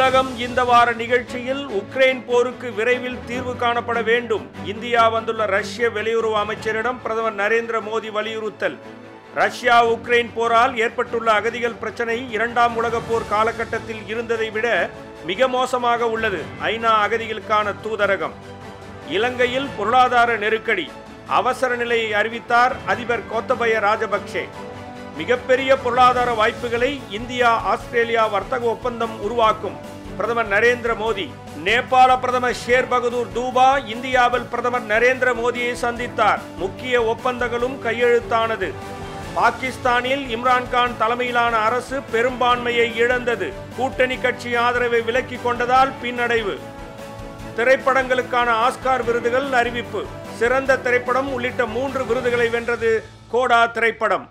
உலகம் இந்த வார நிகழ்ச்சியில் உக்ரைன் போருக்கு விரைவில் தீர்வு காணப்பட வேண்டும் இந்தியா வந்துள்ள ரஷ்ய வெளியுறவு அமைச்சரிடம் பிரதமர் நரேந்திர மோடி வலியுறுத்தல் ரஷ்யா உக்ரைன் போரால் ஏற்பட்டுள்ள அகதிகள் பிரச்சனை இரண்டாம் உலகப் போர் காலகட்டத்தில் இருந்ததை விட மிக மோசமாக உள்ளது ஐநா அகதிகளுக்கான தூதரகம் இலங்கையில் பொருளாதார நெருக்கடி அவசர நிலையை அறிவித்தார் அதிபர் கோத்தபய ராஜபக்சே மிகப்பெரிய பொருளாதார வாய்ப்புகளை இந்தியா ஆஸ்திரேலியா வர்த்தக ஒப்பந்தம் உருவாக்கும் பிரதமர் நரேந்திர மோடி நேபாள பிரதமர் ஷேர் பகதூர் தூபா இந்தியாவில் பிரதமர் நரேந்திர மோடியை சந்தித்தார் முக்கிய ஒப்பந்தங்களும் கையெழுத்தானது பாகிஸ்தானில் இம்ரான்கான் தலைமையிலான அரசு பெரும்பான்மையை இழந்தது கூட்டணி கட்சி ஆதரவை விலக்கிக் கொண்டதால் பின்னடைவு திரைப்படங்களுக்கான ஆஸ்கார் விருதுகள் அறிவிப்பு சிறந்த திரைப்படம் உள்ளிட்ட மூன்று விருதுகளை வென்றது கோடா திரைப்படம்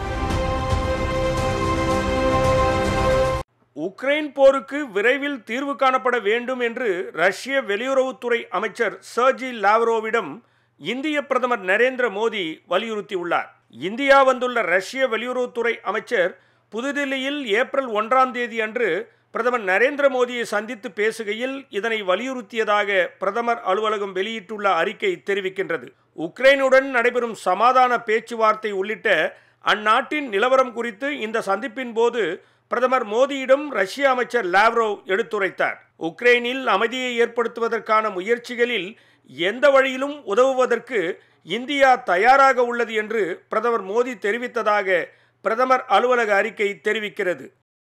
உக்ரைன் போருக்கு விரைவில் தீர்வு காணப்பட வேண்டும் என்று ரஷ்ய வெளியுறவுத்துறை அமைச்சர் சர்ஜி லாவ்ரோவிடம் இந்திய பிரதமர் நரேந்திர மோடி வலியுறுத்தியுள்ளார் இந்தியா வந்துள்ள ரஷ்ய வெளியுறவுத்துறை அமைச்சர் புதுதில்லியில் ஏப்ரல் ஒன்றாம் தேதி அன்று பிரதமர் நரேந்திர மோடியை சந்தித்து பேசுகையில் இதனை வலியுறுத்தியதாக பிரதமர் அலுவலகம் வெளியிட்டுள்ள அறிக்கை தெரிவிக்கின்றது உக்ரைனுடன் நடைபெறும் சமாதான பேச்சுவார்த்தை உள்ளிட்ட அந்நாட்டின் நிலவரம் குறித்து இந்த சந்திப்பின் போது பிரதமர் மோடியிடம் ரஷ்ய அமைச்சர் லாவ்ரோவ் எடுத்துரைத்தார் உக்ரைனில் அமைதியை ஏற்படுத்துவதற்கான முயற்சிகளில் எந்த வழியிலும் உதவுவதற்கு இந்தியா தயாராக உள்ளது என்று பிரதமர் மோடி தெரிவித்ததாக பிரதமர் அலுவலக அறிக்கை தெரிவிக்கிறது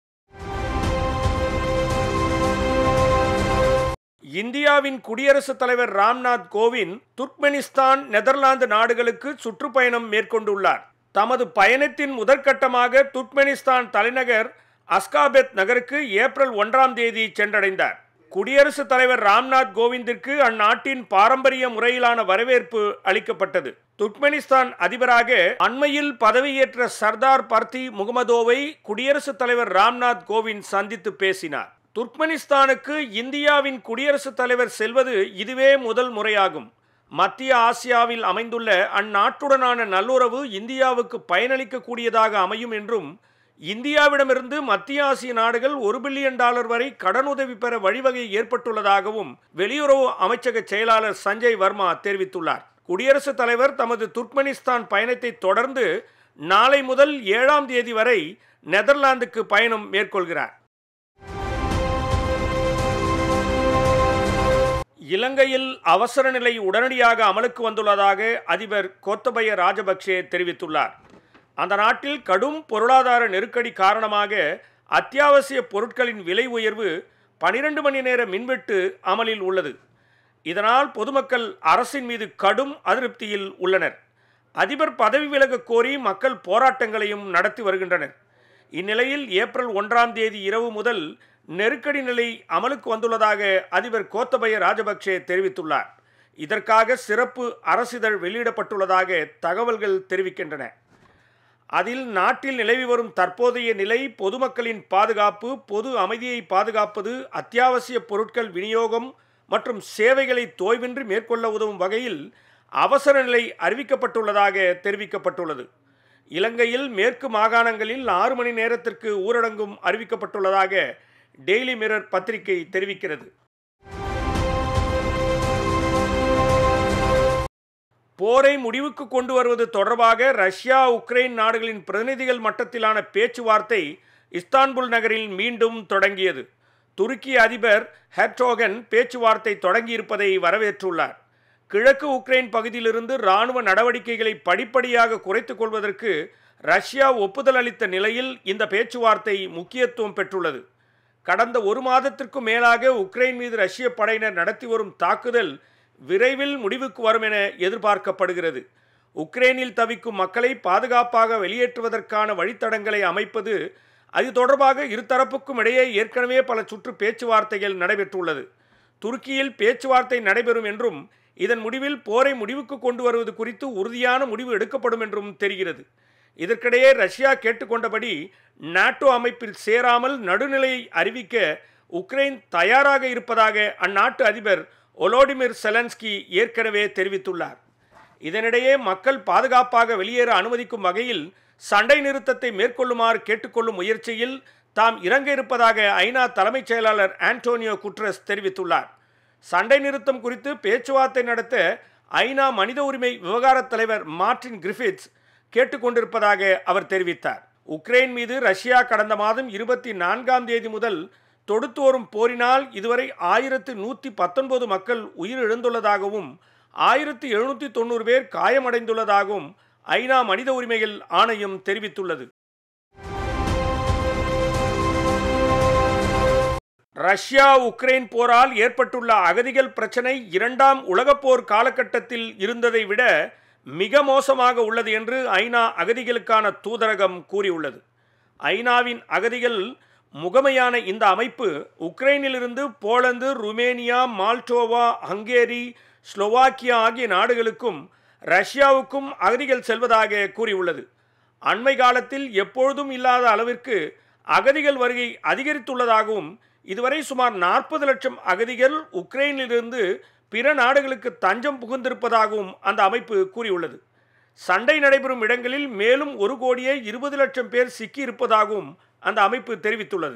இந்தியாவின் குடியரசுத் தலைவர் ராம்நாத் கோவிந்த் துர்க்மெனிஸ்தான் நெதர்லாந்து நாடுகளுக்கு சுற்றுப்பயணம் மேற்கொண்டுள்ளார் தமது பயணத்தின் முதற்கட்டமாக துர்க்மெனிஸ்தான் தலைநகர் அஸ்காபெத் நகருக்கு ஏப்ரல் ஒன்றாம் தேதி சென்றடைந்தார் குடியரசுத் தலைவர் ராம்நாத் கோவிந்திற்கு அந்நாட்டின் பாரம்பரிய முறையிலான வரவேற்பு அளிக்கப்பட்டது துர்க்மெனிஸ்தான் அதிபராக அண்மையில் பதவியேற்ற சர்தார் பர்தி முகமதோவை குடியரசுத் தலைவர் ராம்நாத் கோவிந்த் சந்தித்து பேசினார் துர்க்மெனிஸ்தானுக்கு இந்தியாவின் குடியரசுத் தலைவர் செல்வது இதுவே முதல் முறையாகும் மத்திய ஆசியாவில் அமைந்துள்ள அந்நாட்டுடனான நல்லுறவு இந்தியாவுக்கு பயனளிக்கக்கூடியதாக அமையும் என்றும் இந்தியாவிடமிருந்து மத்திய ஆசிய நாடுகள் ஒரு பில்லியன் டாலர் வரை கடனுதவி பெற வழிவகை ஏற்பட்டுள்ளதாகவும் வெளியுறவு அமைச்சக செயலாளர் சஞ்சய் வர்மா தெரிவித்துள்ளார் குடியரசுத் தலைவர் தமது துர்க்மெனிஸ்தான் பயணத்தை தொடர்ந்து நாளை முதல் ஏழாம் தேதி வரை நெதர்லாந்துக்கு பயணம் மேற்கொள்கிறார் இலங்கையில் அவசர நிலை உடனடியாக அமலுக்கு வந்துள்ளதாக அதிபர் கோத்தபய ராஜபக்சே தெரிவித்துள்ளார் அந்த நாட்டில் கடும் பொருளாதார நெருக்கடி காரணமாக அத்தியாவசிய பொருட்களின் விலை உயர்வு பனிரெண்டு மணி நேர மின்வெட்டு அமலில் உள்ளது இதனால் பொதுமக்கள் அரசின் மீது கடும் அதிருப்தியில் உள்ளனர் அதிபர் பதவி விலக கோரி மக்கள் போராட்டங்களையும் நடத்தி வருகின்றனர் இந்நிலையில் ஏப்ரல் ஒன்றாம் தேதி இரவு முதல் நெருக்கடி நிலை அமலுக்கு வந்துள்ளதாக அதிபர் கோத்தபய ராஜபக்சே தெரிவித்துள்ளார் இதற்காக சிறப்பு அரசிதழ் வெளியிடப்பட்டுள்ளதாக தகவல்கள் தெரிவிக்கின்றன அதில் நாட்டில் நிலவி வரும் தற்போதைய நிலை பொதுமக்களின் பாதுகாப்பு பொது அமைதியை பாதுகாப்பது அத்தியாவசிய பொருட்கள் விநியோகம் மற்றும் சேவைகளை தோய்வின்றி மேற்கொள்ள உதவும் வகையில் அவசர நிலை அறிவிக்கப்பட்டுள்ளதாக தெரிவிக்கப்பட்டுள்ளது இலங்கையில் மேற்கு மாகாணங்களில் ஆறு மணி நேரத்திற்கு ஊரடங்கும் அறிவிக்கப்பட்டுள்ளதாக டெய்லி மிரர் பத்திரிகை தெரிவிக்கிறது போரை முடிவுக்கு கொண்டு வருவது தொடர்பாக ரஷ்யா உக்ரைன் நாடுகளின் பிரதிநிதிகள் மட்டத்திலான பேச்சுவார்த்தை இஸ்தான்புல் நகரில் மீண்டும் தொடங்கியது துருக்கி அதிபர் ஹெர்டோகன் பேச்சுவார்த்தை தொடங்கியிருப்பதை வரவேற்றுள்ளார் கிழக்கு உக்ரைன் பகுதியிலிருந்து இராணுவ நடவடிக்கைகளை படிப்படியாக குறைத்துக் கொள்வதற்கு ரஷ்யா ஒப்புதல் அளித்த நிலையில் இந்த பேச்சுவார்த்தை முக்கியத்துவம் பெற்றுள்ளது கடந்த ஒரு மாதத்திற்கும் மேலாக உக்ரைன் மீது ரஷ்ய படையினர் நடத்தி வரும் தாக்குதல் விரைவில் முடிவுக்கு வரும் என எதிர்பார்க்கப்படுகிறது உக்ரைனில் தவிக்கும் மக்களை பாதுகாப்பாக வெளியேற்றுவதற்கான வழித்தடங்களை அமைப்பது அது தொடர்பாக இருதரப்புக்கும் இடையே ஏற்கனவே பல சுற்று பேச்சுவார்த்தைகள் நடைபெற்றுள்ளது துருக்கியில் பேச்சுவார்த்தை நடைபெறும் என்றும் இதன் முடிவில் போரை முடிவுக்கு கொண்டு வருவது குறித்து உறுதியான முடிவு எடுக்கப்படும் என்றும் தெரிகிறது இதற்கிடையே ரஷ்யா கேட்டுக்கொண்டபடி நாட்டோ அமைப்பில் சேராமல் நடுநிலையை அறிவிக்க உக்ரைன் தயாராக இருப்பதாக அந்நாட்டு அதிபர் ஒலோடிமிர் செலன்ஸ்கி ஏற்கனவே தெரிவித்துள்ளார் இதனிடையே மக்கள் பாதுகாப்பாக வெளியேற அனுமதிக்கும் வகையில் சண்டை நிறுத்தத்தை மேற்கொள்ளுமாறு கேட்டுக்கொள்ளும் முயற்சியில் தாம் இறங்க இருப்பதாக ஐநா தலைமைச் செயலாளர் ஆண்டோனியோ குட்ரஸ் தெரிவித்துள்ளார் சண்டை நிறுத்தம் குறித்து பேச்சுவார்த்தை நடத்த ஐநா மனித உரிமை விவகாரத் தலைவர் மார்டின் கிரிஃபித்ஸ் கேட்டுக்கொண்டிருப்பதாக அவர் தெரிவித்தார் உக்ரைன் மீது ரஷ்யா கடந்த மாதம் இருபத்தி நான்காம் தேதி முதல் தொடுத்து வரும் போரினால் இதுவரை ஆயிரத்து நூற்றி பத்தொன்பது மக்கள் உயிரிழந்துள்ளதாகவும் ஆயிரத்து எழுநூற்றி தொண்ணூறு பேர் காயமடைந்துள்ளதாகவும் ஐநா மனித உரிமைகள் ஆணையம் தெரிவித்துள்ளது ரஷ்யா உக்ரைன் போரால் ஏற்பட்டுள்ள அகதிகள் பிரச்சனை இரண்டாம் உலகப் போர் காலகட்டத்தில் இருந்ததை விட மிக மோசமாக உள்ளது என்று ஐநா அகதிகளுக்கான தூதரகம் கூறியுள்ளது ஐநாவின் அகதிகள் முகமையான இந்த அமைப்பு உக்ரைனிலிருந்து Poland Romania Moldova Hungary Slovakia ஆகிய நாடுகளுக்கும் ரஷ்யாவுக்கும் அகதிகள் செல்வதாக கூறியுள்ளது அண்மை காலத்தில் எப்பொழுதும் இல்லாத அளவிற்கு அகதிகள் வருகை அதிகரித்துள்ளதாகவும் இதுவரை சுமார் நாற்பது லட்சம் அகதிகள் உக்ரைனிலிருந்து பிற நாடுகளுக்கு தஞ்சம் புகுந்திருப்பதாகவும் அந்த அமைப்பு கூறியுள்ளது சண்டை நடைபெறும் இடங்களில் மேலும் ஒரு கோடியே இருபது லட்சம் பேர் சிக்கியிருப்பதாகவும் அந்த அமைப்பு தெரிவித்துள்ளது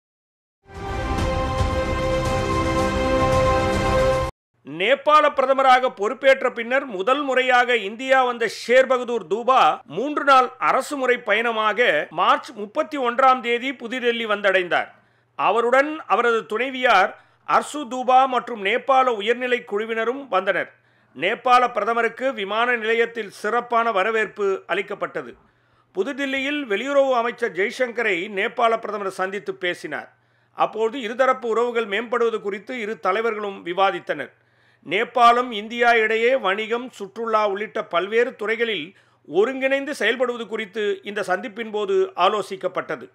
நேபாள பிரதமராக பொறுப்பேற்ற பின்னர் முதல் முறையாக இந்தியா வந்த ஷேர் பகதூர் தூபா மூன்று நாள் அரசு முறை பயணமாக மார்ச் முப்பத்தி ஒன்றாம் தேதி புதுடெல்லி வந்தடைந்தார் அவருடன் அவரது துணைவியார் அர்சு தூபா மற்றும் நேபாள உயர்நிலை குழுவினரும் வந்தனர் நேபாள பிரதமருக்கு விமான நிலையத்தில் சிறப்பான வரவேற்பு அளிக்கப்பட்டது புதுதில்லியில் வெளியுறவு அமைச்சர் ஜெய்சங்கரை நேபாள பிரதமர் சந்தித்து பேசினார் அப்போது இருதரப்பு உறவுகள் மேம்படுவது குறித்து இரு தலைவர்களும் விவாதித்தனர் நேபாளம் இந்தியா இடையே வணிகம் சுற்றுலா உள்ளிட்ட பல்வேறு துறைகளில் ஒருங்கிணைந்து செயல்படுவது குறித்து இந்த சந்திப்பின் போது ஆலோசிக்கப்பட்டது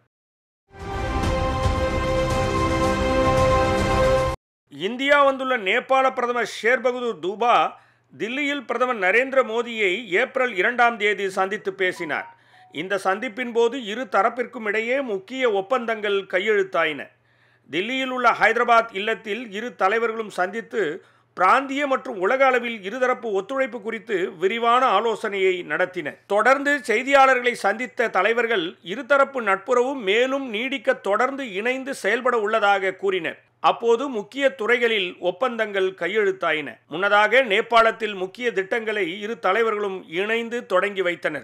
இந்தியா வந்துள்ள நேபாள பிரதமர் ஷேர் பகதூர் தூபா தில்லியில் பிரதமர் நரேந்திர மோடியை ஏப்ரல் இரண்டாம் தேதி சந்தித்து பேசினார் இந்த சந்திப்பின் போது இரு தரப்பிற்கும் இடையே முக்கிய ஒப்பந்தங்கள் கையெழுத்தாயின தில்லியில் உள்ள ஹைதராபாத் இல்லத்தில் இரு தலைவர்களும் சந்தித்து பிராந்திய மற்றும் உலக அளவில் இருதரப்பு ஒத்துழைப்பு குறித்து விரிவான ஆலோசனையை நடத்தின தொடர்ந்து செய்தியாளர்களை சந்தித்த தலைவர்கள் இருதரப்பு நட்புறவு மேலும் நீடிக்க தொடர்ந்து இணைந்து செயல்பட உள்ளதாக கூறினர் அப்போது முக்கிய துறைகளில் ஒப்பந்தங்கள் கையெழுத்தாயின முன்னதாக நேபாளத்தில் முக்கிய திட்டங்களை இரு தலைவர்களும் இணைந்து தொடங்கி வைத்தனர்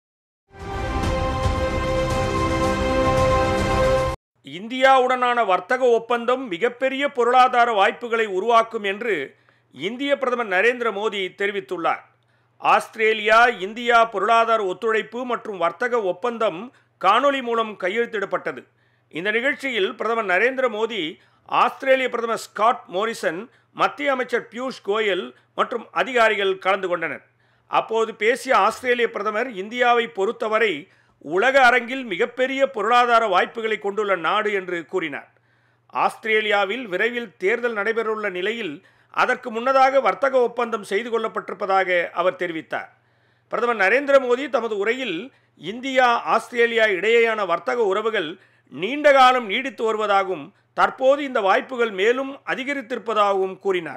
இந்தியாவுடனான வர்த்தக ஒப்பந்தம் மிகப்பெரிய பொருளாதார வாய்ப்புகளை உருவாக்கும் என்று இந்திய பிரதமர் நரேந்திர மோடி தெரிவித்துள்ளார் ஆஸ்திரேலியா இந்தியா பொருளாதார ஒத்துழைப்பு மற்றும் வர்த்தக ஒப்பந்தம் காணொலி மூலம் கையெழுத்திடப்பட்டது இந்த நிகழ்ச்சியில் பிரதமர் நரேந்திர மோடி ஆஸ்திரேலிய பிரதமர் ஸ்காட் மோரிசன் மத்திய அமைச்சர் பியூஷ் கோயல் மற்றும் அதிகாரிகள் கலந்து கொண்டனர் அப்போது பேசிய ஆஸ்திரேலிய பிரதமர் இந்தியாவை பொறுத்தவரை உலக அரங்கில் மிகப்பெரிய பொருளாதார வாய்ப்புகளை கொண்டுள்ள நாடு என்று கூறினார் ஆஸ்திரேலியாவில் விரைவில் தேர்தல் நடைபெறவுள்ள நிலையில் அதற்கு முன்னதாக வர்த்தக ஒப்பந்தம் செய்து கொள்ளப்பட்டிருப்பதாக அவர் தெரிவித்தார் பிரதமர் நரேந்திர மோடி தமது உரையில் இந்தியா ஆஸ்திரேலியா இடையேயான வர்த்தக உறவுகள் நீண்ட காலம் நீடித்து வருவதாகவும் தற்போது இந்த வாய்ப்புகள் மேலும் அதிகரித்திருப்பதாகவும் கூறினார்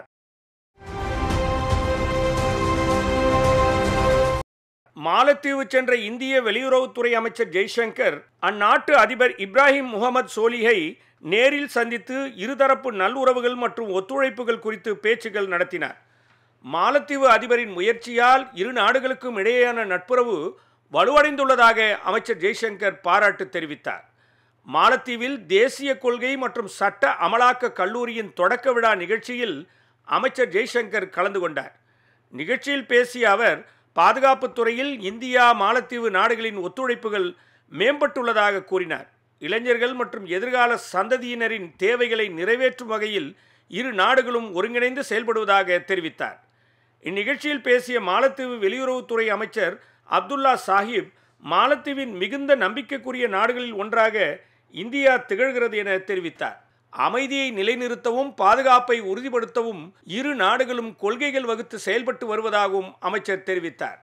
மாலத்தீவு சென்ற இந்திய வெளியுறவுத்துறை அமைச்சர் ஜெய்சங்கர் அந்நாட்டு அதிபர் இப்ராஹிம் முகமது சோலிஹை நேரில் சந்தித்து இருதரப்பு நல்லுறவுகள் மற்றும் ஒத்துழைப்புகள் குறித்து பேச்சுகள் நடத்தினார் மாலத்தீவு அதிபரின் முயற்சியால் இரு நாடுகளுக்கும் இடையேயான நட்புறவு வலுவடைந்துள்ளதாக அமைச்சர் ஜெய்சங்கர் பாராட்டு தெரிவித்தார் மாலத்தீவில் தேசிய கொள்கை மற்றும் சட்ட அமலாக்க கல்லூரியின் தொடக்க விழா நிகழ்ச்சியில் அமைச்சர் ஜெய்சங்கர் கலந்து கொண்டார் நிகழ்ச்சியில் பேசிய அவர் பாதுகாப்புத் துறையில் இந்தியா மாலத்தீவு நாடுகளின் ஒத்துழைப்புகள் மேம்பட்டுள்ளதாக கூறினார் இளைஞர்கள் மற்றும் எதிர்கால சந்ததியினரின் தேவைகளை நிறைவேற்றும் வகையில் இரு நாடுகளும் ஒருங்கிணைந்து செயல்படுவதாக தெரிவித்தார் இந்நிகழ்ச்சியில் பேசிய மாலத்தீவு வெளியுறவுத்துறை அமைச்சர் அப்துல்லா சாஹிப் மாலத்தீவின் மிகுந்த நம்பிக்கைக்குரிய நாடுகளில் ஒன்றாக இந்தியா திகழ்கிறது என தெரிவித்தார் அமைதியை நிலைநிறுத்தவும் பாதுகாப்பை உறுதிப்படுத்தவும் இரு நாடுகளும் கொள்கைகள் வகுத்து செயல்பட்டு வருவதாகவும் அமைச்சர் தெரிவித்தார்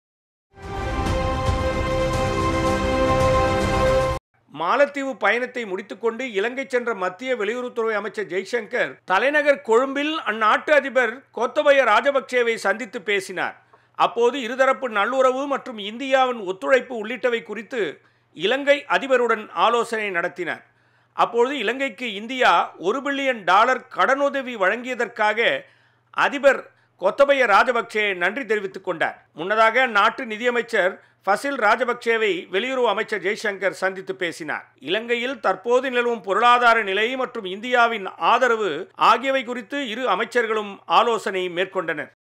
மாலத்தீவு பயணத்தை முடித்துக்கொண்டு இலங்கை சென்ற மத்திய வெளியுறவுத்துறை அமைச்சர் ஜெய்சங்கர் தலைநகர் கொழும்பில் அந்நாட்டு அதிபர் கோத்தபய ராஜபக்சேவை சந்தித்து பேசினார் அப்போது இருதரப்பு நல்லுறவு மற்றும் இந்தியாவின் ஒத்துழைப்பு உள்ளிட்டவை குறித்து இலங்கை அதிபருடன் ஆலோசனை நடத்தினார் அப்பொழுது இலங்கைக்கு இந்தியா ஒரு பில்லியன் டாலர் கடனுதவி வழங்கியதற்காக அதிபர் கொத்தபய ராஜபக்சே நன்றி தெரிவித்துக் கொண்டார் முன்னதாக நாட்டு நிதியமைச்சர் ஃபசில் ராஜபக்சேவை வெளியுறவு அமைச்சர் ஜெய்சங்கர் சந்தித்து பேசினார் இலங்கையில் தற்போது நிலவும் பொருளாதார நிலை மற்றும் இந்தியாவின் ஆதரவு ஆகியவை குறித்து இரு அமைச்சர்களும் ஆலோசனை மேற்கொண்டனர்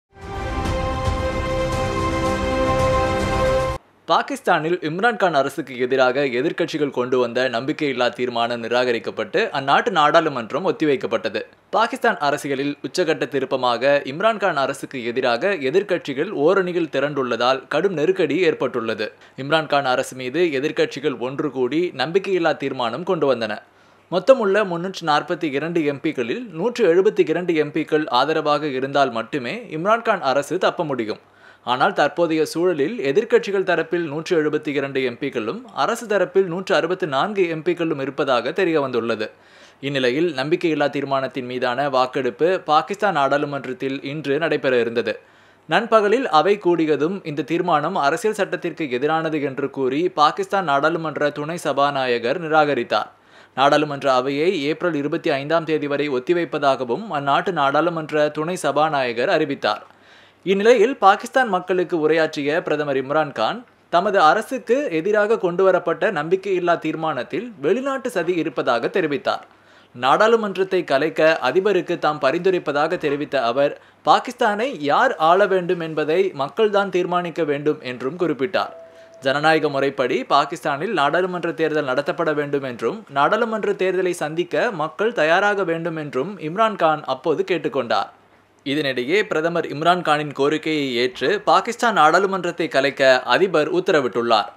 பாகிஸ்தானில் இம்ரான்கான் அரசுக்கு எதிராக எதிர்க்கட்சிகள் கொண்டு வந்த நம்பிக்கையில்லா தீர்மானம் நிராகரிக்கப்பட்டு அந்நாட்டு நாடாளுமன்றம் ஒத்திவைக்கப்பட்டது பாகிஸ்தான் அரசியலில் உச்சகட்ட திருப்பமாக இம்ரான்கான் அரசுக்கு எதிராக எதிர்க்கட்சிகள் ஓரணியில் திரண்டுள்ளதால் கடும் நெருக்கடி ஏற்பட்டுள்ளது இம்ரான்கான் அரசு மீது எதிர்க்கட்சிகள் ஒன்று கூடி நம்பிக்கையில்லா தீர்மானம் கொண்டு வந்தன மொத்தமுள்ள முன்னூற்று நாற்பத்தி இரண்டு எம்பிக்களில் நூற்று எழுபத்தி இரண்டு எம்பிக்கள் ஆதரவாக இருந்தால் மட்டுமே இம்ரான்கான் அரசு தப்ப முடியும் ஆனால் தற்போதைய சூழலில் எதிர்க்கட்சிகள் தரப்பில் நூற்று எழுபத்தி இரண்டு எம்பிக்களும் அரசு தரப்பில் நூற்று அறுபத்தி நான்கு எம்பிக்களும் இருப்பதாக தெரிய வந்துள்ளது இந்நிலையில் நம்பிக்கையில்லா தீர்மானத்தின் மீதான வாக்கெடுப்பு பாகிஸ்தான் நாடாளுமன்றத்தில் இன்று நடைபெற இருந்தது நண்பகலில் அவை கூடியதும் இந்த தீர்மானம் அரசியல் சட்டத்திற்கு எதிரானது என்று கூறி பாகிஸ்தான் நாடாளுமன்ற துணை சபாநாயகர் நிராகரித்தார் நாடாளுமன்ற அவையை ஏப்ரல் இருபத்தி ஐந்தாம் தேதி வரை ஒத்திவைப்பதாகவும் அந்நாட்டு நாடாளுமன்ற துணை சபாநாயகர் அறிவித்தார் இந்நிலையில் பாகிஸ்தான் மக்களுக்கு உரையாற்றிய பிரதமர் இம்ரான்கான் தமது அரசுக்கு எதிராக கொண்டுவரப்பட்ட நம்பிக்கையில்லா தீர்மானத்தில் வெளிநாட்டு சதி இருப்பதாக தெரிவித்தார் நாடாளுமன்றத்தை கலைக்க அதிபருக்கு தாம் பரிந்துரைப்பதாக தெரிவித்த அவர் பாகிஸ்தானை யார் ஆள வேண்டும் என்பதை மக்கள்தான் தீர்மானிக்க வேண்டும் என்றும் குறிப்பிட்டார் ஜனநாயக முறைப்படி பாகிஸ்தானில் நாடாளுமன்ற தேர்தல் நடத்தப்பட வேண்டும் என்றும் நாடாளுமன்ற தேர்தலை சந்திக்க மக்கள் தயாராக வேண்டும் என்றும் இம்ரான்கான் அப்போது கேட்டுக்கொண்டார் இதனிடையே பிரதமர் இம்ரான்கானின் கோரிக்கையை ஏற்று பாகிஸ்தான் நாடாளுமன்றத்தை கலைக்க அதிபர் உத்தரவிட்டுள்ளார்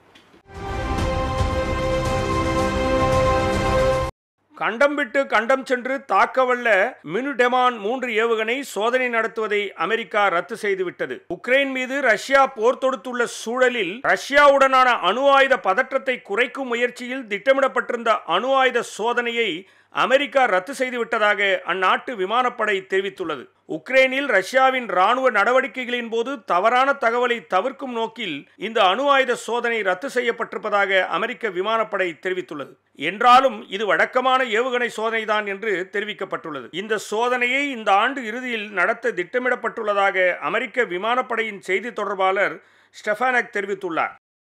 கண்டம் விட்டு கண்டம் சென்று தாக்கவல்ல மினுடெமான் மூன்று ஏவுகணை சோதனை நடத்துவதை அமெரிக்கா ரத்து செய்துவிட்டது உக்ரைன் மீது ரஷ்யா போர் தொடுத்துள்ள சூழலில் ரஷ்யாவுடனான அணு ஆயுத பதற்றத்தை குறைக்கும் முயற்சியில் திட்டமிடப்பட்டிருந்த அணு ஆயுத சோதனையை அமெரிக்கா ரத்து செய்துவிட்டதாக அந்நாட்டு விமானப்படை தெரிவித்துள்ளது உக்ரைனில் ரஷ்யாவின் ராணுவ நடவடிக்கைகளின் போது தவறான தகவலை தவிர்க்கும் நோக்கில் இந்த அணு ஆயுத சோதனை ரத்து செய்யப்பட்டிருப்பதாக அமெரிக்க விமானப்படை தெரிவித்துள்ளது என்றாலும் இது வழக்கமான ஏவுகணை சோதனைதான் என்று தெரிவிக்கப்பட்டுள்ளது இந்த சோதனையை இந்த ஆண்டு இறுதியில் நடத்த திட்டமிடப்பட்டுள்ளதாக அமெரிக்க விமானப்படையின் செய்தி தொடர்பாளர் ஸ்டெஃபானக் தெரிவித்துள்ளார்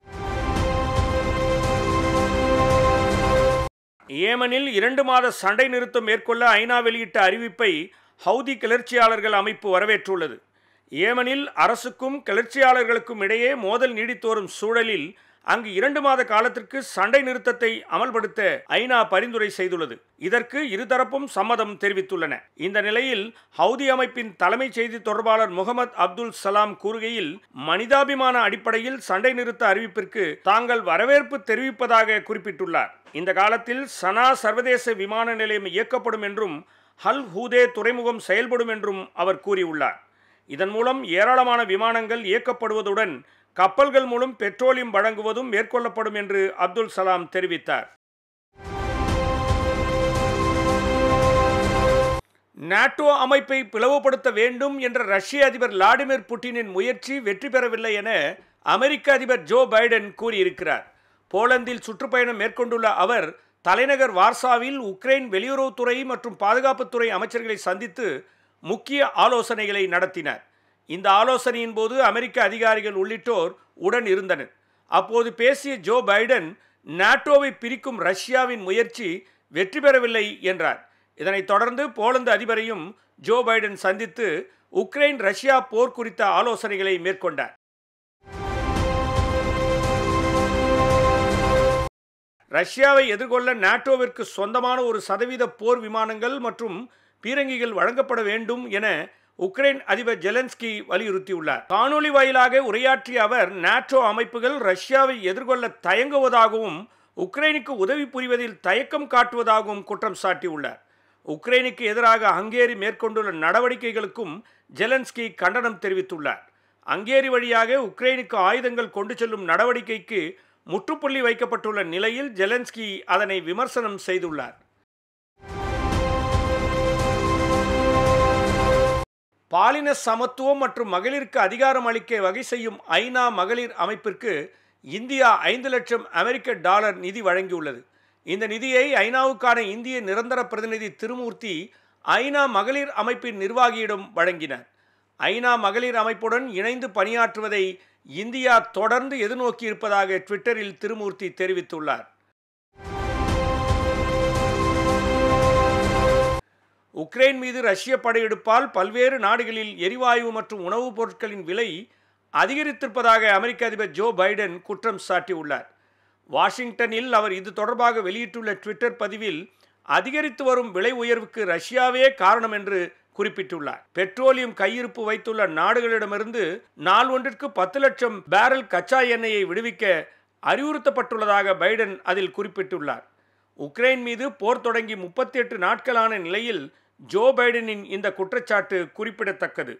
ஏமனில் இரண்டு மாத சண்டை நிறுத்தம் மேற்கொள்ள ஐநா வெளியிட்ட அறிவிப்பை ஹவுதி கிளர்ச்சியாளர்கள் அமைப்பு வரவேற்றுள்ளது ஏமனில் அரசுக்கும் கிளர்ச்சியாளர்களுக்கும் இடையே மோதல் நீடித்து வரும் சூழலில் அங்கு இரண்டு மாத காலத்திற்கு சண்டை நிறுத்தத்தை அமல்படுத்த ஐநா பரிந்துரை செய்துள்ளது இதற்கு இருதரப்பும் சம்மதம் தெரிவித்துள்ளன இந்த நிலையில் ஹவுதி அமைப்பின் தலைமை செய்தி தொடர்பாளர் முகமது அப்துல் சலாம் கூறுகையில் மனிதாபிமான அடிப்படையில் சண்டை நிறுத்த அறிவிப்பிற்கு தாங்கள் வரவேற்பு தெரிவிப்பதாக குறிப்பிட்டுள்ளார் இந்த காலத்தில் சனா சர்வதேச விமான நிலையம் இயக்கப்படும் என்றும் ஹல் ஹூதே துறைமுகம் செயல்படும் என்றும் அவர் கூறியுள்ளார் இதன் மூலம் ஏராளமான விமானங்கள் இயக்கப்படுவதுடன் கப்பல்கள் மூலம் பெட்ரோலியம் வழங்குவதும் மேற்கொள்ளப்படும் என்று அப்துல் சலாம் தெரிவித்தார் நாட்டோ அமைப்பை பிளவுபடுத்த வேண்டும் என்ற ரஷ்ய அதிபர் விளாடிமிர் புட்டினின் முயற்சி வெற்றி பெறவில்லை என அமெரிக்க அதிபர் ஜோ பைடன் கூறியிருக்கிறார் போலந்தில் சுற்றுப்பயணம் மேற்கொண்டுள்ள அவர் தலைநகர் வார்சாவில் உக்ரைன் வெளியுறவுத்துறை மற்றும் பாதுகாப்புத்துறை அமைச்சர்களை சந்தித்து முக்கிய ஆலோசனைகளை நடத்தினார் இந்த ஆலோசனையின் போது அமெரிக்க அதிகாரிகள் உள்ளிட்டோர் உடன் இருந்தனர் அப்போது பேசிய ஜோ பைடன் நாட்டோவை பிரிக்கும் ரஷ்யாவின் முயற்சி வெற்றி பெறவில்லை என்றார் இதனைத் தொடர்ந்து போலந்து அதிபரையும் ஜோ பைடன் சந்தித்து உக்ரைன் ரஷ்யா போர் குறித்த ஆலோசனைகளை மேற்கொண்டார் ரஷ்யாவை எதிர்கொள்ள நாட்டோவிற்கு சொந்தமான ஒரு சதவீத போர் விமானங்கள் மற்றும் பீரங்கிகள் வழங்கப்பட வேண்டும் என உக்ரைன் அதிபர் ஜெலன்ஸ்கி வலியுறுத்தியுள்ளார் காணொலி வாயிலாக உரையாற்றிய அவர் நாட்டோ அமைப்புகள் ரஷ்யாவை எதிர்கொள்ள தயங்குவதாகவும் உக்ரைனுக்கு உதவி புரிவதில் தயக்கம் காட்டுவதாகவும் குற்றம் சாட்டியுள்ளார் உக்ரைனுக்கு எதிராக ஹங்கேரி மேற்கொண்டுள்ள நடவடிக்கைகளுக்கும் ஜெலன்ஸ்கி கண்டனம் தெரிவித்துள்ளார் ஹங்கேரி வழியாக உக்ரைனுக்கு ஆயுதங்கள் கொண்டு செல்லும் நடவடிக்கைக்கு முற்றுப்புள்ளி வைக்கப்பட்டுள்ள நிலையில் ஜெலன்ஸ்கி அதனை விமர்சனம் செய்துள்ளார் பாலின சமத்துவம் மற்றும் மகளிருக்கு அதிகாரம் அளிக்க வகை செய்யும் ஐநா மகளிர் அமைப்பிற்கு இந்தியா ஐந்து லட்சம் அமெரிக்க டாலர் நிதி வழங்கியுள்ளது இந்த நிதியை ஐநாவுக்கான இந்திய நிரந்தர பிரதிநிதி திருமூர்த்தி ஐநா மகளிர் அமைப்பின் நிர்வாகியிடம் வழங்கினார் ஐநா மகளிர் அமைப்புடன் இணைந்து பணியாற்றுவதை இந்தியா தொடர்ந்து எதிர்நோக்கியிருப்பதாக ட்விட்டரில் திருமூர்த்தி தெரிவித்துள்ளார் உக்ரைன் மீது ரஷ்ய படையெடுப்பால் பல்வேறு நாடுகளில் எரிவாயு மற்றும் உணவுப் பொருட்களின் விலை அதிகரித்திருப்பதாக அமெரிக்க அதிபர் ஜோ பைடன் குற்றம் சாட்டியுள்ளார் வாஷிங்டனில் அவர் இது தொடர்பாக வெளியிட்டுள்ள ட்விட்டர் பதிவில் அதிகரித்து வரும் விலை உயர்வுக்கு ரஷ்யாவே காரணம் என்று குறிப்பிட்டுள்ளார் பெட்ரோலியம் கையிருப்பு வைத்துள்ள நாடுகளிடமிருந்து நாள் ஒன்றிற்கு பத்து லட்சம் பேரல் கச்சா எண்ணெயை விடுவிக்க அறிவுறுத்தப்பட்டுள்ளதாக பைடன் அதில் குறிப்பிட்டுள்ளார் உக்ரைன் மீது போர் தொடங்கி முப்பத்தி எட்டு நாட்களான நிலையில் ஜோ பைடனின் இந்த குற்றச்சாட்டு குறிப்பிடத்தக்கது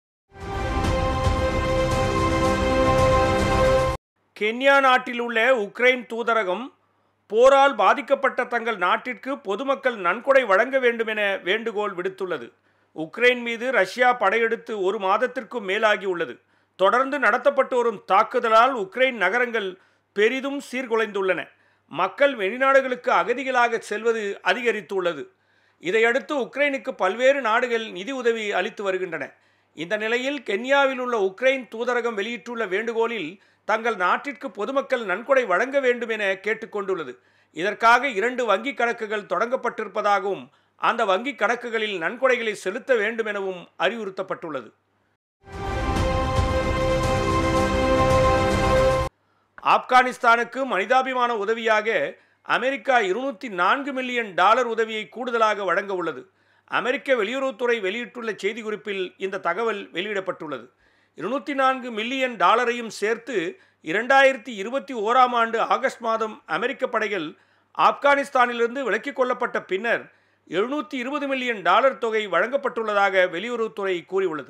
கென்யா நாட்டில் உள்ள உக்ரைன் தூதரகம் போரால் பாதிக்கப்பட்ட தங்கள் நாட்டிற்கு பொதுமக்கள் நன்கொடை வழங்க வேண்டும் என வேண்டுகோள் விடுத்துள்ளது உக்ரைன் மீது ரஷ்யா படையெடுத்து ஒரு மாதத்திற்கும் மேலாகி உள்ளது தொடர்ந்து நடத்தப்பட்டு வரும் தாக்குதலால் உக்ரைன் நகரங்கள் பெரிதும் சீர்குலைந்துள்ளன மக்கள் வெளிநாடுகளுக்கு அகதிகளாக செல்வது அதிகரித்துள்ளது இதையடுத்து உக்ரைனுக்கு பல்வேறு நாடுகள் நிதி உதவி அளித்து வருகின்றன இந்த நிலையில் கென்யாவில் உள்ள உக்ரைன் தூதரகம் வெளியிட்டுள்ள வேண்டுகோளில் தங்கள் நாட்டிற்கு பொதுமக்கள் நன்கொடை வழங்க வேண்டும் என கேட்டுக்கொண்டுள்ளது இதற்காக இரண்டு வங்கி கணக்குகள் தொடங்கப்பட்டிருப்பதாகவும் அந்த வங்கி கணக்குகளில் நன்கொடைகளை செலுத்த வேண்டும் எனவும் அறிவுறுத்தப்பட்டுள்ளது ஆப்கானிஸ்தானுக்கு மனிதாபிமான உதவியாக அமெரிக்கா இருநூத்தி நான்கு மில்லியன் டாலர் உதவியை கூடுதலாக வழங்க உள்ளது அமெரிக்க வெளியுறவுத்துறை வெளியிட்டுள்ள செய்திக்குறிப்பில் இந்த தகவல் வெளியிடப்பட்டுள்ளது இருநூத்தி நான்கு மில்லியன் டாலரையும் சேர்த்து இரண்டாயிரத்தி இருபத்தி ஓராம் ஆண்டு ஆகஸ்ட் மாதம் அமெரிக்க படைகள் ஆப்கானிஸ்தானிலிருந்து விலக்கிக் கொள்ளப்பட்ட பின்னர் எழுநூற்றி இருபது மில்லியன் டாலர் தொகை வழங்கப்பட்டுள்ளதாக வெளியுறவுத்துறை கூறியுள்ளது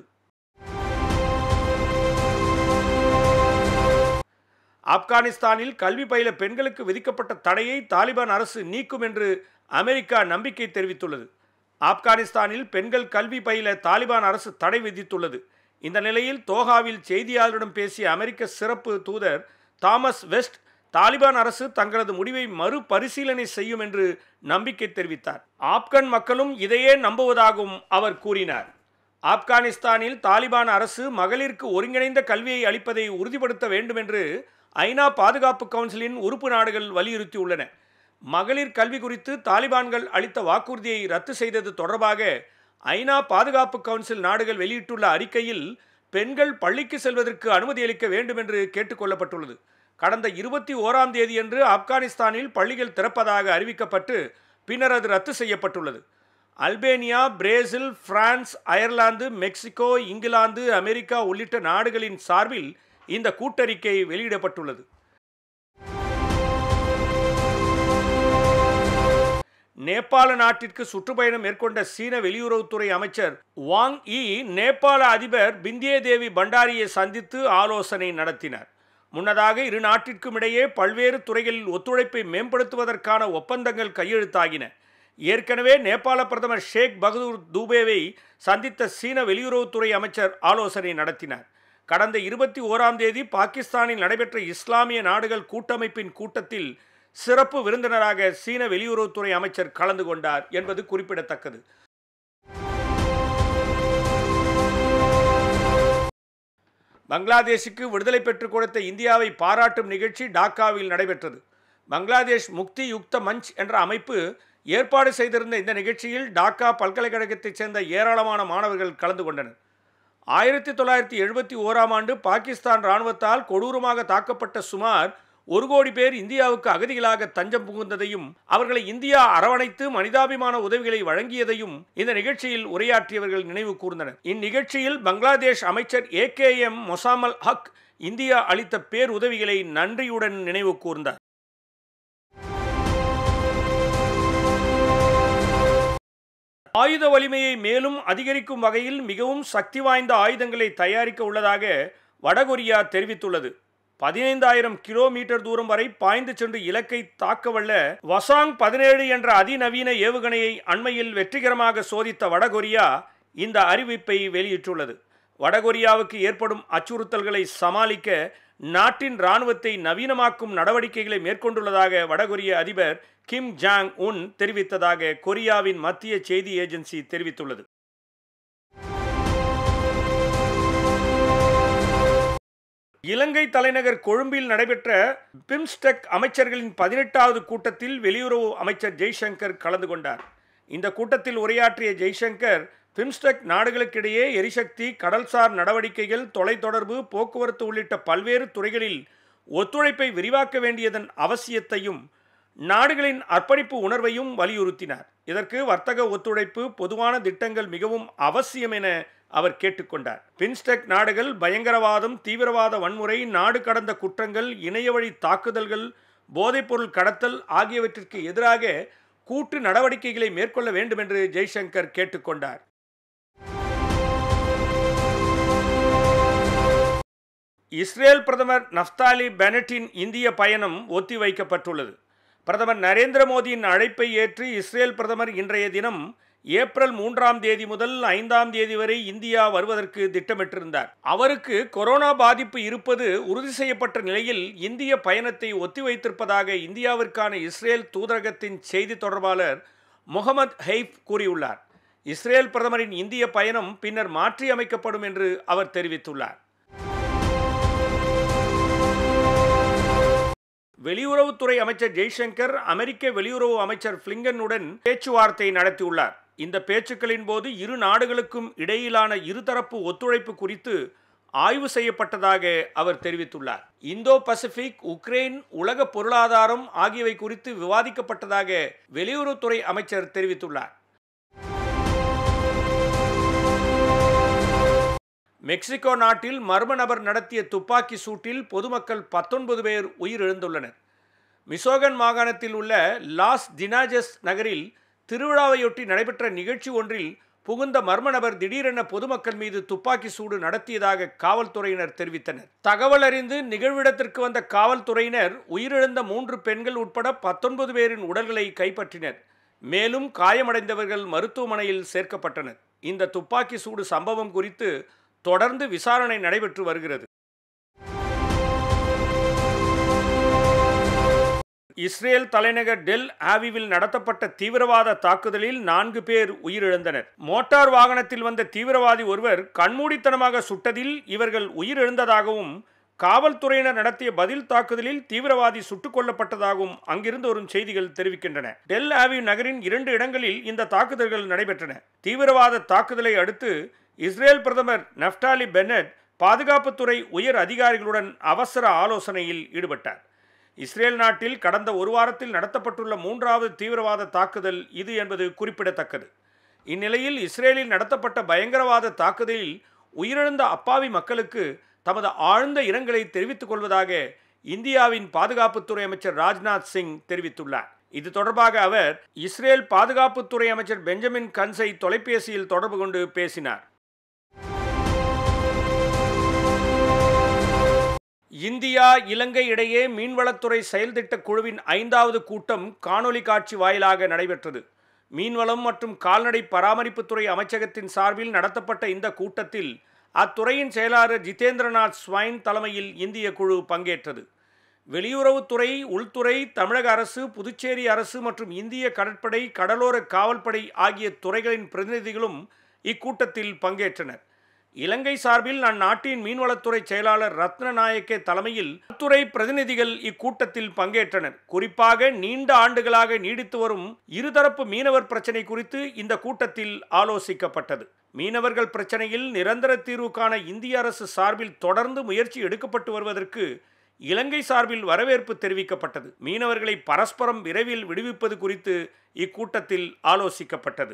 ஆப்கானிஸ்தானில் கல்வி பயில பெண்களுக்கு விதிக்கப்பட்ட தடையை தாலிபான் அரசு நீக்கும் என்று அமெரிக்கா நம்பிக்கை தெரிவித்துள்ளது ஆப்கானிஸ்தானில் பெண்கள் கல்வி பயில தாலிபான் அரசு தடை விதித்துள்ளது இந்த நிலையில் தோஹாவில் செய்தியாளரிடம் பேசிய அமெரிக்க சிறப்பு தூதர் தாமஸ் வெஸ்ட் தாலிபான் அரசு தங்களது முடிவை மறுபரிசீலனை செய்யும் என்று நம்பிக்கை தெரிவித்தார் ஆப்கன் மக்களும் இதையே நம்புவதாகவும் அவர் கூறினார் ஆப்கானிஸ்தானில் தாலிபான் அரசு மகளிருக்கு ஒருங்கிணைந்த கல்வியை அளிப்பதை உறுதிப்படுத்த வேண்டும் என்று ஐநா பாதுகாப்பு கவுன்சிலின் உறுப்பு நாடுகள் வலியுறுத்தியுள்ளன மகளிர் கல்வி குறித்து தாலிபான்கள் அளித்த வாக்குறுதியை ரத்து செய்தது தொடர்பாக ஐநா பாதுகாப்பு கவுன்சில் நாடுகள் வெளியிட்டுள்ள அறிக்கையில் பெண்கள் பள்ளிக்கு செல்வதற்கு அனுமதி அளிக்க வேண்டும் என்று கேட்டுக்கொள்ளப்பட்டுள்ளது கடந்த இருபத்தி ஓராம் தேதியன்று ஆப்கானிஸ்தானில் பள்ளிகள் திறப்பதாக அறிவிக்கப்பட்டு பின்னர் அது ரத்து செய்யப்பட்டுள்ளது Albania Brazil France Ireland Mexico England America உள்ளிட்ட நாடுகளின் சார்பில் இந்த கூட்டறிக்கை வெளியிடப்பட்டுள்ளது நேபாள நாட்டிற்கு சுற்றுப்பயணம் மேற்கொண்ட சீன வெளியுறவுத்துறை அமைச்சர் வாங் இ நேபாள அதிபர் பிந்தியே தேவி பண்டாரியை சந்தித்து ஆலோசனை நடத்தினார் முன்னதாக இரு நாட்டிற்கும் இடையே பல்வேறு துறைகளில் ஒத்துழைப்பை மேம்படுத்துவதற்கான ஒப்பந்தங்கள் கையெழுத்தாகின ஏற்கனவே நேபாள பிரதமர் ஷேக் பகதூர் தூபேவை சந்தித்த சீன வெளியுறவுத்துறை அமைச்சர் ஆலோசனை நடத்தினார் கடந்த இருபத்தி ஓராம் தேதி பாகிஸ்தானில் நடைபெற்ற இஸ்லாமிய நாடுகள் கூட்டமைப்பின் கூட்டத்தில் சிறப்பு விருந்தினராக சீன வெளியுறவுத்துறை அமைச்சர் கலந்து கொண்டார் என்பது குறிப்பிடத்தக்கது பங்களாதேஷுக்கு விடுதலை பெற்றுக் கொடுத்த இந்தியாவை பாராட்டும் நிகழ்ச்சி டாக்காவில் நடைபெற்றது பங்களாதேஷ் முக்தி யுக்த மஞ்ச் என்ற அமைப்பு ஏற்பாடு செய்திருந்த இந்த நிகழ்ச்சியில் டாக்கா பல்கலைக்கழகத்தைச் சேர்ந்த ஏராளமான மாணவர்கள் கலந்து கொண்டனர் ஆயிரத்தி தொள்ளாயிரத்தி எழுபத்தி ஓராம் ஆண்டு பாகிஸ்தான் இராணுவத்தால் கொடூரமாக தாக்கப்பட்ட சுமார் ஒரு கோடி பேர் இந்தியாவுக்கு அகதிகளாக தஞ்சம் புகுந்ததையும் அவர்களை இந்தியா அரவணைத்து மனிதாபிமான உதவிகளை வழங்கியதையும் இந்த நிகழ்ச்சியில் உரையாற்றியவர்கள் நினைவு கூர்ந்தனர் இந்நிகழ்ச்சியில் பங்களாதேஷ் அமைச்சர் A K M Mozammel Haque India அளித்த பேருதவிகளை நன்றியுடன் நினைவு கூர்ந்தார் ஆயுத வலிமையை மேலும் அதிகரிக்கும் வகையில் மிகவும் சக்தி வாய்ந்த ஆயுதங்களை தயாரிக்க உள்ளதாக வடகொரியா தெரிவித்துள்ளது பதினைந்தாயிரம் கிலோமீட்டர் தூரம் வரை பாய்ந்து சென்று இலக்கை தாக்கவல்ல வசாங் பதினேழு என்ற அதிநவீன ஏவுகணையை அண்மையில் வெற்றிகரமாக சோதித்த வடகொரியா இந்த அறிவிப்பை வெளியிட்டுள்ளது வடகொரியாவுக்கு ஏற்படும் அச்சுறுத்தல்களை சமாளிக்க நாட்டின் இராணுவத்தை நவீனமாக்கும் நடவடிக்கைகளை மேற்கொண்டுள்ளதாக வடகொரிய அதிபர் கிம் ஜாங் உன் தெரிவித்ததாக கொரியாவின் மத்திய செய்தி ஏஜென்சி தெரிவித்துள்ளது இலங்கை தலைநகர் கொழும்பில் நடைபெற்ற பிம்ஸ்டெக் அமைச்சர்களின் பதினெட்டாவது கூட்டத்தில் வெளியுறவு அமைச்சர் ஜெய்சங்கர் கலந்து கொண்டார் இந்த கூட்டத்தில் உரையாற்றிய ஜெய்சங்கர் பிம்ஸ்டெக் நாடுகளுக்கிடையே எரிசக்தி கடல்சார் நடவடிக்கைகள் தொலைத்தொடர்பு போக்குவரத்து உள்ளிட்ட பல்வேறு துறைகளில் ஒத்துழைப்பை விரிவாக்க வேண்டியதன் அவசியத்தையும் நாடுகளின் அர்ப்பணிப்பு உணர்வையும் வலியுறுத்தினார் இதற்கு வர்த்தக ஒத்துழைப்பு பொதுவான திட்டங்கள் மிகவும் அவசியம் என அவர் கேட்டுக்கொண்டார் பின்ஸ்டெக் நாடுகள் பயங்கரவாதம் தீவிரவாத வன்முறை நாடு கடந்த குற்றங்கள் இணையவழி தாக்குதல்கள் போதைப்பொருள் கடத்தல் ஆகியவற்றிற்கு எதிராக கூட்டு நடவடிக்கைகளை மேற்கொள்ள வேண்டும் என்று ஜெய்சங்கர் கேட்டுக்கொண்டார் இஸ்ரேல் பிரதமர் நஃப்தாலி பெனட்டின் இந்திய பயணம் ஒத்திவைக்கப்பட்டுள்ளது பிரதமர் நரேந்திர மோடியின் அழைப்பை ஏற்று இஸ்ரேல் பிரதமர் இன்றைய தினம் ஏப்ரல் மூன்றாம் தேதி முதல் ஐந்தாம் தேதி வரை இந்தியா வருவதற்கு திட்டமிட்டிருந்தார் அவருக்கு கொரோனா பாதிப்பு இருப்பது உறுதி செய்யப்பட்ட நிலையில் இந்திய பயணத்தை ஒத்திவைத்திருப்பதாக இந்தியாவிற்கான இஸ்ரேல் தூதரகத்தின் செய்தி தொடர்பாளர் முகமது ஹெய்ப் கூறியுள்ளார் இஸ்ரேல் பிரதமரின் இந்திய பயணம் பின்னர் மாற்றி அமைக்கப்படும் என்று அவர் தெரிவித்துள்ளார் வெளியுறவுத்துறை அமைச்சர் ஜெய்சங்கர் அமெரிக்க வெளியுறவு அமைச்சர் பிளிங்கனுடன் பேச்சுவார்த்தை நடத்தியுள்ளார் இந்த பேச்சுக்களின் போது இரு நாடுகளுக்கும் இடையிலான இருதரப்பு ஒத்துழைப்பு குறித்து ஆய்வு செய்யப்பட்டதாக அவர் தெரிவித்துள்ளார் இந்தோ பசிபிக் உக்ரைன் உலக பொருளாதாரம் ஆகியவை குறித்து விவாதிக்கப்பட்டதாக வெளியுறவுத்துறை அமைச்சர் தெரிவித்துள்ளார் மெக்சிகோ நாட்டில் மர்ம நபர் நடத்திய துப்பாக்கி சூட்டில் பொதுமக்கள் பத்தொன்பது பேர் உயிரிழந்துள்ளனர் மிசோகன் மாகாணத்தில் உள்ள லாஸ் டினாஜஸ் நகரில் திருவிழாவையொட்டி நடைபெற்ற நிகழ்ச்சி ஒன்றில் புகுந்த மர்ம நபர் திடீரென பொதுமக்கள் மீது துப்பாக்கி சூடு நடத்தியதாக காவல்துறையினர் தெரிவித்தனர் தகவல் அறிந்து நிகழ்விடத்திற்கு வந்த காவல்துறையினர் உயிரிழந்த மூன்று பெண்கள் உட்பட பத்தொன்பது பேரின் உடல்களை கைப்பற்றினர் மேலும் காயமடைந்தவர்கள் மருத்துவமனையில் சேர்க்கப்பட்டனர் இந்த துப்பாக்கி சூடு சம்பவம் குறித்து தொடர்ந்து விசாரணை நடைபெற்று வருகிறது இஸ்ரேல் தலைநகர் டெல் ஆவிவில் நடத்தப்பட்ட தீவிரவாத தாக்குதலில் நான்கு பேர் உயிரிழந்தனர் மோட்டார் வாகனத்தில் வந்த தீவிரவாதி ஒருவர் கண்மூடித்தனமாக சுட்டதில் இவர்கள் உயிரிழந்ததாகவும் காவல்துறையினர் நடத்திய பதில் தாக்குதலில் தீவிரவாதி சுட்டுக் கொல்லப்பட்டதாகவும் அங்கிருந்து வரும் செய்திகள் தெரிவிக்கின்றன டெல் ஆவி நகரின் இரண்டு இடங்களில் இந்த தாக்குதல்கள் நடைபெற்றன தீவிரவாத தாக்குதலை அடுத்து இஸ்ரேல் பிரதமர் நப்டாலி பென்னட் பாதுகாப்புத்துறை உயர் அதிகாரிகளுடன் அவசர ஆலோசனையில் ஈடுபட்டார் இஸ்ரேல் நாட்டில் கடந்த ஒரு வாரத்தில் நடத்தப்பட்டுள்ள மூன்றாவது தீவிரவாத தாக்குதல் இது என்பது குறிப்பிடத்தக்கது இந்நிலையில் இஸ்ரேலில் நடத்தப்பட்ட பயங்கரவாத தாக்குதலில் உயிரிழந்த அப்பாவி மக்களுக்கு தமது ஆழ்ந்த இரங்கலை தெரிவித்துக் கொள்வதாக இந்தியாவின் பாதுகாப்புத்துறை அமைச்சர் ராஜ்நாத் சிங் தெரிவித்துள்ளார் இது தொடர்பாக அவர் இஸ்ரேல் பாதுகாப்புத்துறை அமைச்சர் பெஞ்சமின் கன்ஸை தொலைபேசியில் தொடர்பு கொண்டு பேசினார் இந்தியா இலங்கை இடையே மீன்வளத்துறை செயல்திட்ட குழுவின் ஐந்தாவது கூட்டம் காணொலி காட்சி வாயிலாக நடைபெற்றது மீன்வளம் மற்றும் கால்நடை பராமரிப்புத்துறை அமைச்சகத்தின் சார்பில் நடத்தப்பட்ட இந்த கூட்டத்தில் அத்துறையின் செயலாளர் ஜிதேந்திரநாத் ஸ்வைன் தலைமையில் இந்திய குழு பங்கேற்றது வெளியுறவுத்துறை உள்துறை தமிழக அரசு புதுச்சேரி அரசு மற்றும் இந்திய கடற்படை கடலோர காவல்படை ஆகிய துறைகளின் பிரதிநிதிகளும் இக்கூட்டத்தில் பங்கேற்றனர் இலங்கை சார்பில் அந்நாட்டின் மீன்வளத்துறை செயலாளர் ரத்னநாயக்கே தலைமையில் துறை பிரதிநிதிகள் இக்கூட்டத்தில் பங்கேற்றனர் குறிப்பாக நீண்ட ஆண்டுகளாக நீடித்து வரும் இருதரப்பு மீனவர் பிரச்சினை குறித்து இந்த கூட்டத்தில் ஆலோசிக்கப்பட்டது மீனவர்கள் பிரச்சனையில் நிரந்தர தீர்வு காண இந்திய அரசு சார்பில் தொடர்ந்து முயற்சி எடுக்கப்பட்டு வருவதற்கு இலங்கை சார்பில் வரவேற்பு தெரிவிக்கப்பட்டது மீனவர்களை பரஸ்பரம் விரைவில் விடுவிப்பது குறித்து இக்கூட்டத்தில் ஆலோசிக்கப்பட்டது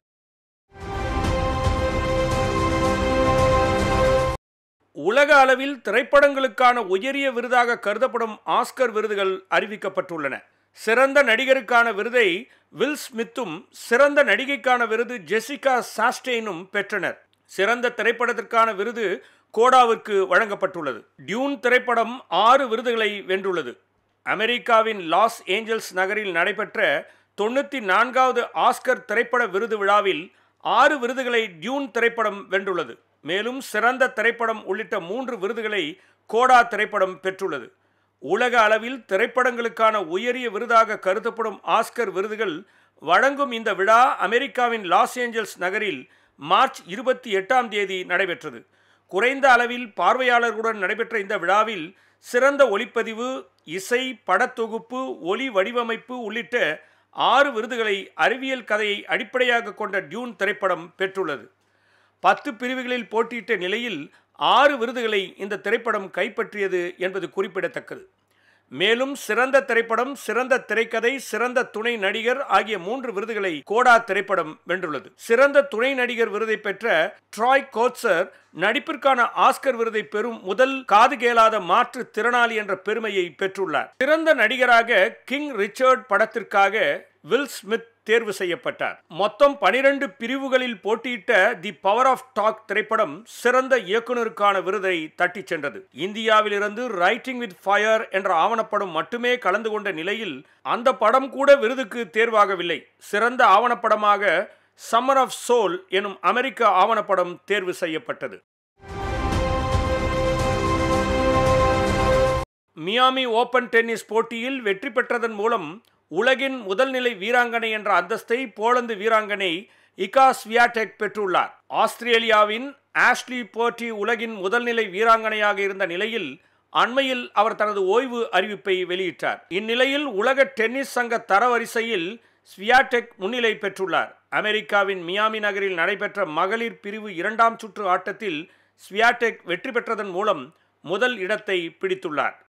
உலக அளவில் திரைப்படங்களுக்கான உயரிய விருதாக கருதப்படும் ஆஸ்கர் விருதுகள் அறிவிக்கப்பட்டுள்ளன சிறந்த நடிகருக்கான விருதை வில் ஸ்மித்தும் சிறந்த நடிகைக்கான விருது ஜெசிகா சாஸ்டெயினும் பெற்றனர் சிறந்த திரைப்படத்திற்கான விருது கோடாவிற்கு வழங்கப்பட்டுள்ளது டியூன் திரைப்படம் ஆறு விருதுகளை வென்றுள்ளது அமெரிக்காவின் லாஸ் ஏஞ்சல்ஸ் நகரில் நடைபெற்ற தொண்ணூற்றி நான்காவது ஆஸ்கர் திரைப்பட விருது விழாவில் ஆறு விருதுகளை டியூன் திரைப்படம் வென்றுள்ளது மேலும் சிறந்த திரைப்படம் உள்ளிட்ட மூன்று விருதுகளை கோடா திரைப்படம் பெற்றுள்ளது உலக அளவில் திரைப்படங்களுக்கான உயரிய விருதாக கருதப்படும் ஆஸ்கர் விருதுகள் வழங்கும் இந்த விழா அமெரிக்காவின் லாஸ் ஏஞ்சல்ஸ் நகரில் மார்ச் இருபத்தி எட்டாம் தேதி நடைபெற்றது குறைந்த அளவில் பார்வையாளர்களுடன் நடைபெற்ற இந்த விழாவில் சிறந்த ஒளிப்பதிவு இசை படத்தொகுப்பு ஒலி வடிவமைப்பு உள்ளிட்ட ஆறு விருதுகளை அறிவியல் கதையை அடிப்படையாக கொண்ட டியூன் திரைப்படம் பெற்றுள்ளது பத்து பிரிவுகளில் போட்டியிட்ட நிலையில் ஆறு விருதுகளை இந்த திரைப்படம் கைப்பற்றியது என்பது குறிப்பிடத்தக்கது மேலும் சிறந்த திரைப்படம் சிறந்த திரைக்கதை சிறந்த துணை நடிகர் ஆகிய மூன்று விருதுகளை கோடா திரைப்படம் வென்றுள்ளது சிறந்த துணை நடிகர் விருதை பெற்ற ட்ராய் கோட்சர் நடிப்பிற்கான ஆஸ்கர் விருதை பெறும் முதல் காது கேளாத மாற்று திறனாளி என்ற பெருமையை பெற்றுள்ளார் சிறந்த நடிகராக கிங் ரிச்சர்ட் படத்திற்காக வில் ஸ்மித் தேர்வு செய்யப்பட்டார் மொத்தம் பனிரெண்டு பிரிவுகளில் போட்டியிட்ட தி பவர் ஆஃப் டாக் திரைப்படம் சிறந்த இயக்குனருக்கான விருதை தட்டிச் சென்றது இந்தியாவிலிருந்து ரைட்டிங் வித் ஃபயர் என்ற ஆவணப்படம் மட்டுமே கலந்து கொண்ட நிலையில் அந்த படம் கூட விருதுக்கு தேர்வாகவில்லை சிறந்த ஆவணப்படமாக சம்மர் ஆஃப் சோல் எனும் அமெரிக்க ஆவணப்படம் தேர்வு செய்யப்பட்டது மியாமி ஓபன் டென்னிஸ் போட்டியில் வெற்றி பெற்றதன் மூலம் உலகின் முதல் நிலை வீராங்கனை என்ற அந்தஸ்தை போலந்து வீராங்கனை இகா ஸ்வியாடெக் பெற்றுள்ளார் ஆஸ்திரேலியாவின் ஆஷ்லி போர்ட்டி உலகின் முதல் நிலை வீராங்கனையாக இருந்த நிலையில் அண்மையில் அவர் தனது ஓய்வு அறிவிப்பை வெளியிட்டார் இந்நிலையில் உலக டென்னிஸ் சங்க தரவரிசையில் ஸ்வியாடெக் முன்னிலை பெற்றுள்ளார் அமெரிக்காவின் மியாமி நகரில் நடைபெற்ற மகளிர் பிரிவு இரண்டாம் சுற்று ஆட்டத்தில் ஸ்வியாடெக் வெற்றி பெற்றதன் மூலம் முதல் இடத்தை பிடித்துள்ளார்